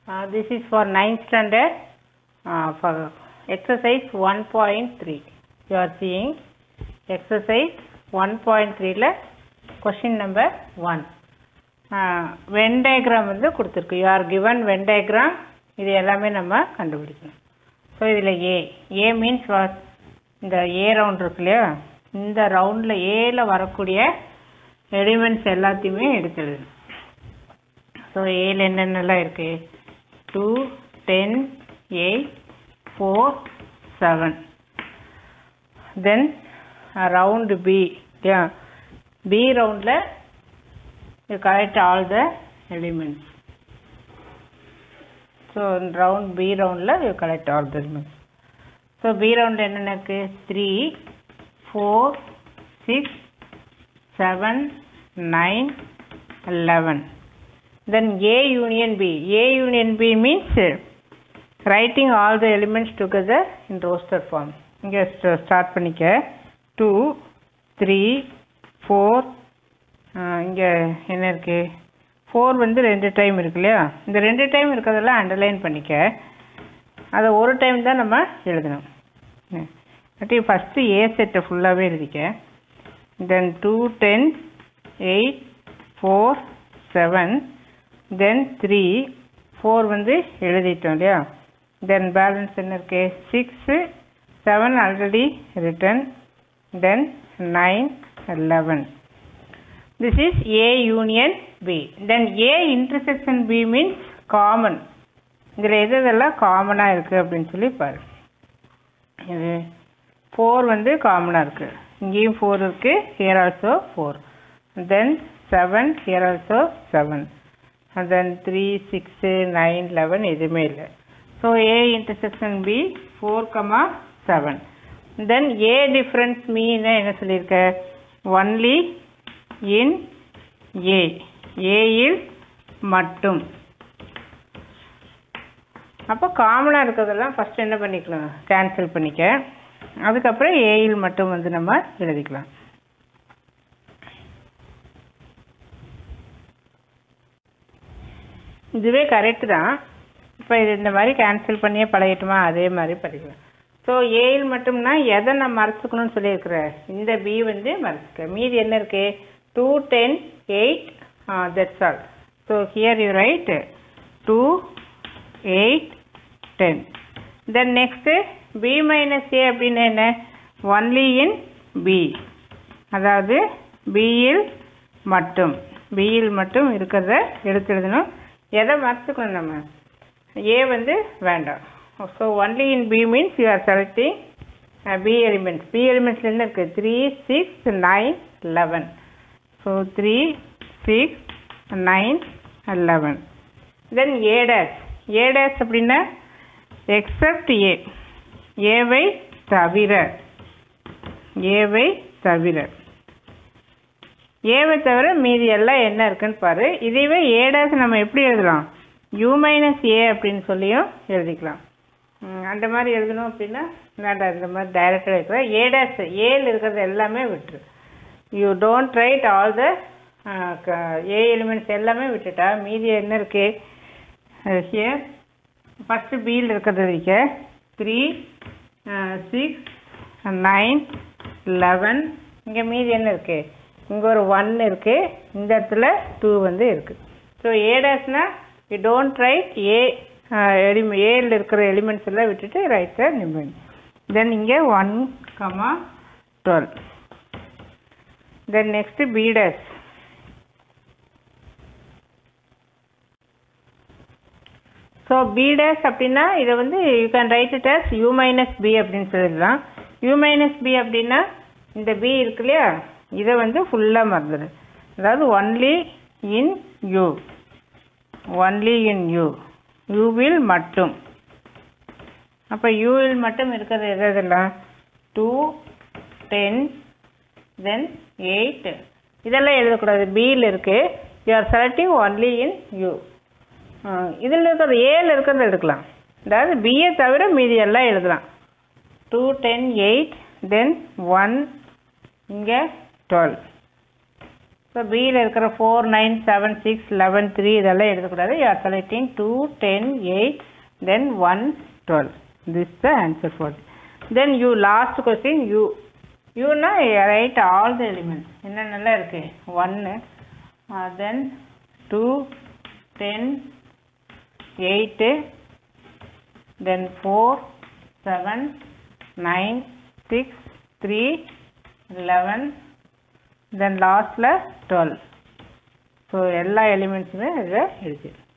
Uh, this is for 9th standard uh, for exercise 1.3. You are seeing exercise 1.3 ல question number 1. Uh, Venn diagram வந்து கொடுத்துருக்கு you are given Venn diagram இது எல்லாமே நம்ம கண்டுபிடிக்கணும் so இதில் ஏ ஏ மீன்ஸ் வாட் இந்த ஏ ரவுண்ட் இருக்கு இல்லையா இந்த ரவுண்டில் ஏல வரக்கூடிய எலிமெண்ட்ஸ் எல்லாத்தையுமே எடுத்து எழுதணும் ஸோ ஏல என்னென்னலாம் இருக்குது two ten eight four seven then round B yeah B ரவுண்டில் you collect all the elements so round B ரவுண்டில் you collect all the elements so B ரவுண்டில் என்னென்ன இருக்குது three four six seven nine eleven then A union B. A union B means uh, writing all the elements together in roster form. இங்கே start பண்ணிக்க two three four இங்கே என்ன இருக்கு four வந்து ரெண்டு டைம் இருக்கு இல்லையா இந்த ரெண்டு டைம் இருக்கிறதெல்லாம் அண்டர்லைன் பண்ணிக்க அதை ஒரு டைம் தான் நம்ம எழுதணும் அப்படி ஃபஸ்ட்டு ஏ செட்டை ஃபுல்லாகவே எழுதிக்க then two ten eight four seven then three four வந்து எழுதிட்டோம் இல்லையா தென் பேலன்ஸ் என்ன இருக்கு six seven already written then nine eleven this is A union B then A intersection B means common இதில் எது எதெல்லாம் காமனாக இருக்குது அப்படின்னு சொல்லி பாரு இது ஃபோர் வந்து காமனாக இருக்குது இங்கேயும் ஃபோர் இருக்குது here also four then seven here also seven and then 3, 6, 9, 11 எதுவுமே இல்லை so A intersection B four comma seven then A difference மீன்னா என்ன சொல்லியிருக்க ஒன்லி இன் ஏ ஏயில் மட்டும் அப்போ காமனாக இருக்கிறதெல்லாம் ஃபஸ்ட் என்ன பண்ணிக்கலாம் கேன்சல் பண்ணிக்க அதுக்கப்புறம் ஏயில் மட்டும் வந்து நம்ம எழுதிக்கலாம் இதுவே கரெக்டு தான் இப்போ இது இந்த மாதிரி கேன்சல் பண்ணியே பழகிட்டுமா அதே மாதிரி படிக்கலாம் ஸோ ஏயில் மட்டும்னா எதை நான் மறைச்சிக்கணும்னு சொல்லியிருக்கிறேன் இந்த பி வந்து மறைச்சிக்க மீதி என்ன இருக்கு two ten eight that's all so here you write two eight ten then next B minus A அப்படின்னு என்ன ஒன்லி இன் பி அதாவது பியில் மட்டும் பியில் மட்டும் இருக்கிறத எடுத்து எழுதணும் எதை மறைச்சிக்கணும் நம்ம ஏ வந்து வேண்டாம் so only in B means you are selecting B elements B எலிமெண்ட்ஸில் என்ன இருக்குது three six nine eleven so three six nine eleven then A dash A dash அப்படின்னா எக்ஸப்ட் ஏ ஏவை தவிர ஏவை தவிர ஏவை தவிர மீதி எல்லாம் என்ன இருக்குன்னு பாரு இதுவே ஏ டேஸ் நம்ம எப்படி எழுதலாம் யூ மைனஸ் ஏ அப்படின்னு சொல்லியும் எழுதிக்கலாம் அந்த மாதிரி எழுதணும் அப்படின்னா வேண்டாம் இந்த மாதிரி டைரக்டாக இருக்கிற ஏ டேஸ் ஏல இருக்கிறது எல்லாமே விட்டுரு you don't write all the A elements எல்லாமே விட்டுட்டா மீதி என்ன இருக்கு ஹியர் ஃபஸ்ட்டு பியில் இருக்கிறது வைக்க த்ரீ சிக்ஸ் நைன் லெவன் இங்கே மீதி என்ன இருக்குது இங்கே ஒரு ஒன் இருக்குது இந்த இடத்துல டூ வந்து இருக்குது ஸோ ஏ டேஸ்னா you don't write A element ஏல இருக்கிற எலிமெண்ட்ஸ் எல்லாம் விட்டுட்டு ரைட் சார் நிமிடம் தென் இங்கே one comma twelve then next B dash so B dash அப்படின்னா இதை வந்து you can write it as U minus B அப்படின்னு சொல்லிடலாம் யூ மைனஸ் பி அப்படின்னா இந்த பி இருக்கு இல்லையா இதை வந்து ஃபுல்லாக மறந்துடு அதாவது only in U only in U யூவில் மட்டும் அப்போ யூவில் மட்டும் இருக்கிறது எது எதெல்லாம் டூ டென் தென் எயிட் இதெல்லாம் எழுதக்கூடாது பியில் இருக்குது you are selecting only in U இதில் இருக்கிறது ஏல இருக்கிறது எடுக்கலாம் அதாவது பிஏ தவிர மீதி எல்லாம் எழுதலாம் two ten eight then one இங்கே டுவெல் ஸோ பியில் இருக்கிற four nine seven six eleven three இதெல்லாம் எழுதக்கூடாது you are selecting two ten eight then one twelve this the answer for then you last question U யூனா write all the elements என்னென்னலாம் இருக்குது ஒன்று then two ten eight then four seven nine six three eleven then லாஸ்ட்டில் twelve so எல்லா எலிமெண்ட்ஸுமே இதில் இருக்குது